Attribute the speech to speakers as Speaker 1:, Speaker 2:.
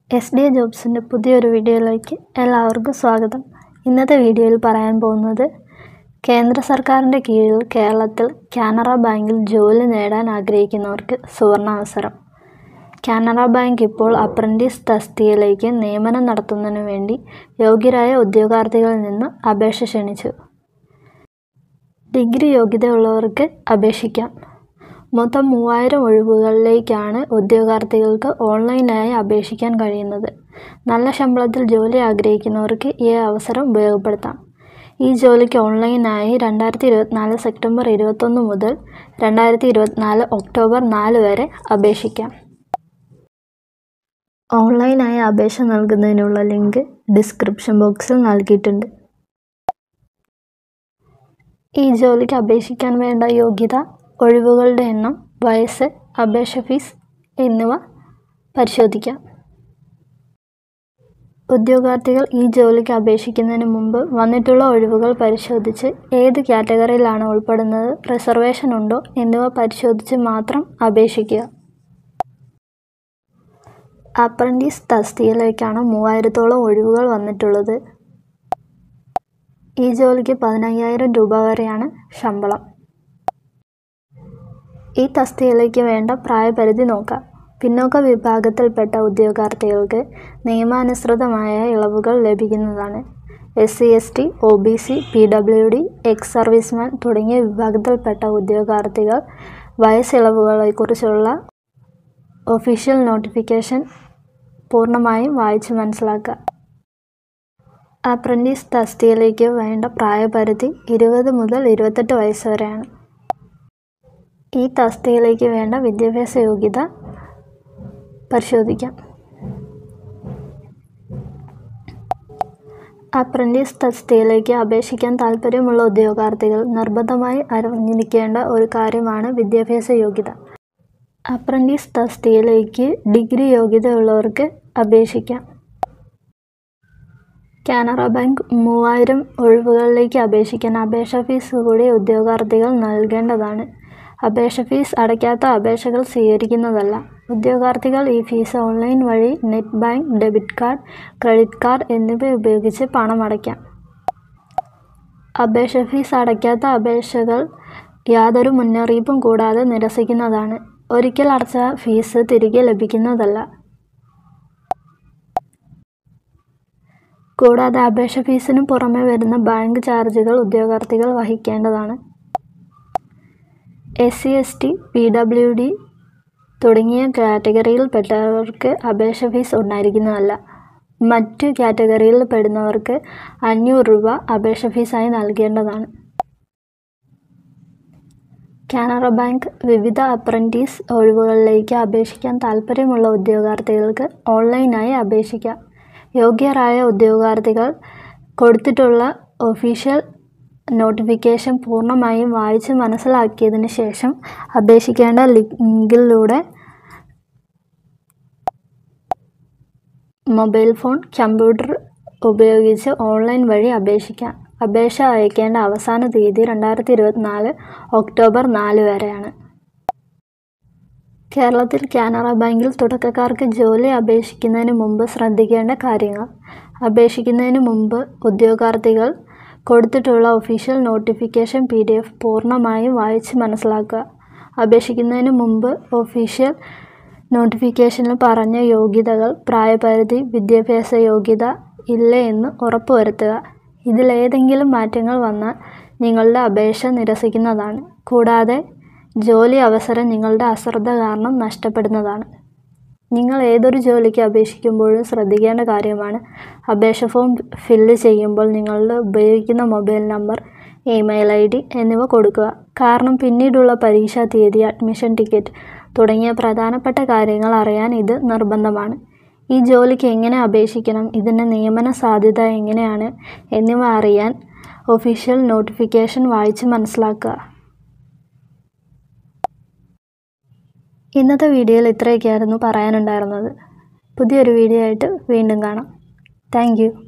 Speaker 1: S D A ജോബ്സിൻ്റെ പുതിയൊരു വീഡിയോയിലേക്ക് എല്ലാവർക്കും സ്വാഗതം ഇന്നത്തെ വീഡിയോയിൽ പറയാൻ പോകുന്നത് കേന്ദ്ര സർക്കാരിൻ്റെ കീഴിൽ കേരളത്തിൽ കാനറ ബാങ്കിൽ ജോലി നേടാൻ ആഗ്രഹിക്കുന്നവർക്ക് സുവർണാവസരം കാനറ ബാങ്ക് ഇപ്പോൾ അപ്രൻറ്റീസ് തസ്തികയിലേക്ക് നിയമനം നടത്തുന്നതിനു വേണ്ടി യോഗ്യരായ ഉദ്യോഗാർത്ഥികളിൽ നിന്ന് അപേക്ഷ ക്ഷണിച്ചു ഡിഗ്രി യോഗ്യതയുള്ളവർക്ക് അപേക്ഷിക്കാം മൊത്തം മൂവായിരം ഒഴിവുകളിലേക്കാണ് ഉദ്യോഗാർത്ഥികൾക്ക് ഓൺലൈനായി അപേക്ഷിക്കാൻ കഴിയുന്നത് നല്ല ശമ്പളത്തിൽ ജോലി ആഗ്രഹിക്കുന്നവർക്ക് ഈ അവസരം ഉപയോഗപ്പെടുത്താം ഈ ജോലിക്ക് ഓൺലൈനായി രണ്ടായിരത്തി ഇരുപത്തിനാല് സെപ്റ്റംബർ ഇരുപത്തൊന്ന് മുതൽ രണ്ടായിരത്തി ഇരുപത്തിനാല് ഒക്ടോബർ നാല് വരെ അപേക്ഷിക്കാം ഓൺലൈനായി അപേക്ഷ നൽകുന്നതിനുള്ള ലിങ്ക് ഡിസ്ക്രിപ്ഷൻ ബോക്സിൽ നൽകിയിട്ടുണ്ട് ഈ ജോലിക്ക് അപേക്ഷിക്കാൻ വേണ്ട യോഗ്യത ഒഴിവുകളുടെ എണ്ണം വയസ്സ് അപേക്ഷ ഫീസ് എന്നിവ പരിശോധിക്കാം ഉദ്യോഗാർത്ഥികൾ ഈ ജോലിക്ക് അപേക്ഷിക്കുന്നതിന് മുമ്പ് വന്നിട്ടുള്ള ഒഴിവുകൾ പരിശോധിച്ച് ഏത് കാറ്റഗറിയിലാണ് ഉൾപ്പെടുന്നത് റിസർവേഷൻ ഉണ്ടോ എന്നിവ പരിശോധിച്ച് മാത്രം അപേക്ഷിക്കുക അപ്രൻറ്റീസ് തസ്തികയിലേക്കാണ് മൂവായിരത്തോളം ഒഴിവുകൾ വന്നിട്ടുള്ളത് ഈ ജോലിക്ക് പതിനയ്യായിരം രൂപ വരെയാണ് ശമ്പളം ഈ തസ്തികയിലേക്ക് വേണ്ട പ്രായപരിധി നോക്കാം പിന്നോക്ക വിഭാഗത്തിൽപ്പെട്ട ഉദ്യോഗാർത്ഥികൾക്ക് നിയമാനുസൃതമായ ഇളവുകൾ ലഭിക്കുന്നതാണ് S C S T O B C P W D ex serviceman തുടങ്ങിയ വിഭാഗത്തിൽപ്പെട്ട ഉദ്യോഗാർത്ഥികൾ വയസ്സിളവുകളെക്കുറിച്ചുള്ള ഒഫീഷ്യൽ നോട്ടിഫിക്കേഷൻ പൂർണ്ണമായും വായിച്ച് മനസ്സിലാക്കുക അപ്രൻറ്റീസ് തസ്തികയിലേക്ക് വേണ്ട പ്രായപരിധി ഇരുപത് മുതൽ ഇരുപത്തെട്ട് വയസ്സ് വരെയാണ് ഈ തസ്തികയിലേക്ക് വേണ്ട വിദ്യാഭ്യാസ യോഗ്യത പരിശോധിക്കാം അപ്രൻറ്റീസ് തസ്തികയിലേക്ക് അപേക്ഷിക്കാൻ താൽപ്പര്യമുള്ള ഉദ്യോഗാർത്ഥികൾ നിർബന്ധമായി അറിഞ്ഞിരിക്കേണ്ട ഒരു കാര്യമാണ് വിദ്യാഭ്യാസ യോഗ്യത അപ്രൻറ്റീസ് തസ്തികയിലേക്ക് ഡിഗ്രി യോഗ്യതയുള്ളവർക്ക് അപേക്ഷിക്കാം കാനറ ബാങ്ക് മൂവായിരം ഒഴിവുകളിലേക്ക് അപേക്ഷിക്കാൻ അപേക്ഷാ ഫീസ് കൂടി ഉദ്യോഗാർത്ഥികൾ നൽകേണ്ടതാണ് അപേക്ഷ ഫീസ് അടയ്ക്കാത്ത അപേക്ഷകൾ സ്വീകരിക്കുന്നതല്ല ഉദ്യോഗാർത്ഥികൾ ഈ ഫീസ് ഓൺലൈൻ വഴി net bank debit card credit card എന്നിവ ഉപയോഗിച്ച് പണം അടയ്ക്കാം അപേക്ഷ ഫീസ് അടയ്ക്കാത്ത അപേക്ഷകൾ യാതൊരു മുന്നറിയിപ്പും കൂടാതെ നിരസിക്കുന്നതാണ് ഒരിക്കൽ അടച്ച ഫീസ് തിരികെ ലഭിക്കുന്നതല്ല കൂടാതെ അപേക്ഷ ഫീസിന് പുറമെ വരുന്ന ബാങ്ക് ചാർജുകൾ ഉദ്യോഗാർത്ഥികൾ വഹിക്കേണ്ടതാണ് S C S T P W D തുടങ്ങിയ കാറ്റഗറിയിൽപ്പെട്ടവർക്ക് അപേക്ഷ ഫീസ് ഉണ്ടായിരിക്കുന്നതല്ല മറ്റു കാറ്റഗറിയിൽ പെടുന്നവർക്ക് അഞ്ഞൂറ് രൂപ അപേക്ഷ ഫീസായി നൽകേണ്ടതാണ് കാനറ ബാങ്ക് വിവിധ അപ്രൻറ്റീസ് ഒഴിവുകളിലേക്ക് അപേക്ഷിക്കാൻ താൽപ്പര്യമുള്ള ഉദ്യോഗാർത്ഥികൾക്ക് ഓൺലൈനായി അപേക്ഷിക്കാം യോഗ്യരായ ഉദ്യോഗാർത്ഥികൾ കൊടുത്തിട്ടുള്ള ഒഫീഷ്യൽ നോട്ടിഫിക്കേഷൻ പൂർണ്ണമായും വായിച്ച് മനസ്സിലാക്കിയതിന് ശേഷം അപേക്ഷിക്കേണ്ട ലിങ്കിലൂടെ മൊബൈൽ ഫോൺ കമ്പ്യൂട്ടർ ഉപയോഗിച്ച് ഓൺലൈൻ വഴി അപേക്ഷിക്കാം അപേക്ഷ അയക്കേണ്ട അവസാന തീയതി രണ്ടായിരത്തി ഇരുപത്തിനാല് ഒക്ടോബർ നാല് വരെയാണ് കേരളത്തിൽ കാനറ ബാങ്കിൽ തുടക്കക്കാർക്ക് ജോലി അപേക്ഷിക്കുന്നതിന് മുമ്പ് ശ്രദ്ധിക്കേണ്ട കാര്യങ്ങൾ അപേക്ഷിക്കുന്നതിന് മുമ്പ് ഉദ്യോഗാർത്ഥികൾ കൊടുത്തിട്ടുള്ള official notification P D F പൂർണ്ണമായും വായിച്ച് മനസ്സിലാക്കുക അപേക്ഷിക്കുന്നതിന് മുമ്പ് ഒഫീഷ്യൽ നോട്ടിഫിക്കേഷനിൽ പറഞ്ഞ യോഗ്യതകൾ പ്രായപരിധി വിദ്യാഭ്യാസ യോഗ്യത ഇല്ലേ എന്ന് ഉറപ്പുവരുത്തുക ഇതിലേതെങ്കിലും മാറ്റങ്ങൾ വന്നാൽ നിങ്ങളുടെ അപേക്ഷ നിരസിക്കുന്നതാണ് കൂടാതെ ജോലി അവസരം നിങ്ങളുടെ അശ്രദ്ധ കാരണം നഷ്ടപ്പെടുന്നതാണ് നിങ്ങൾ ഏതൊരു ജോലിക്ക് അപേക്ഷിക്കുമ്പോഴും ശ്രദ്ധിക്കേണ്ട കാര്യമാണ് അപേക്ഷ ഫോം ഫില്ല് ചെയ്യുമ്പോൾ നിങ്ങളുടെ ഉപയോഗിക്കുന്ന mobile number email I D എന്നിവ കൊടുക്കുക കാരണം പിന്നീടുള്ള പരീക്ഷാ തീയതി അഡ്മിഷൻ ടിക്കറ്റ് തുടങ്ങിയ പ്രധാനപ്പെട്ട കാര്യങ്ങൾ അറിയാൻ ഇത് നിർബന്ധമാണ് ഈ ജോലിക്ക് എങ്ങനെ അപേക്ഷിക്കണം ഇതിൻ്റെ നിയമന സാധ്യത എങ്ങനെയാണ് എന്നിവ അറിയാൻ ഒഫീഷ്യൽ നോട്ടിഫിക്കേഷൻ വായിച്ച് മനസ്സിലാക്കുക ഇന്നത്തെ വീഡിയോയിൽ ഇത്രയൊക്കെയായിരുന്നു പറയാനുണ്ടായിരുന്നത് പുതിയൊരു വീഡിയോ ആയിട്ട് വീണ്ടും കാണാം താങ്ക്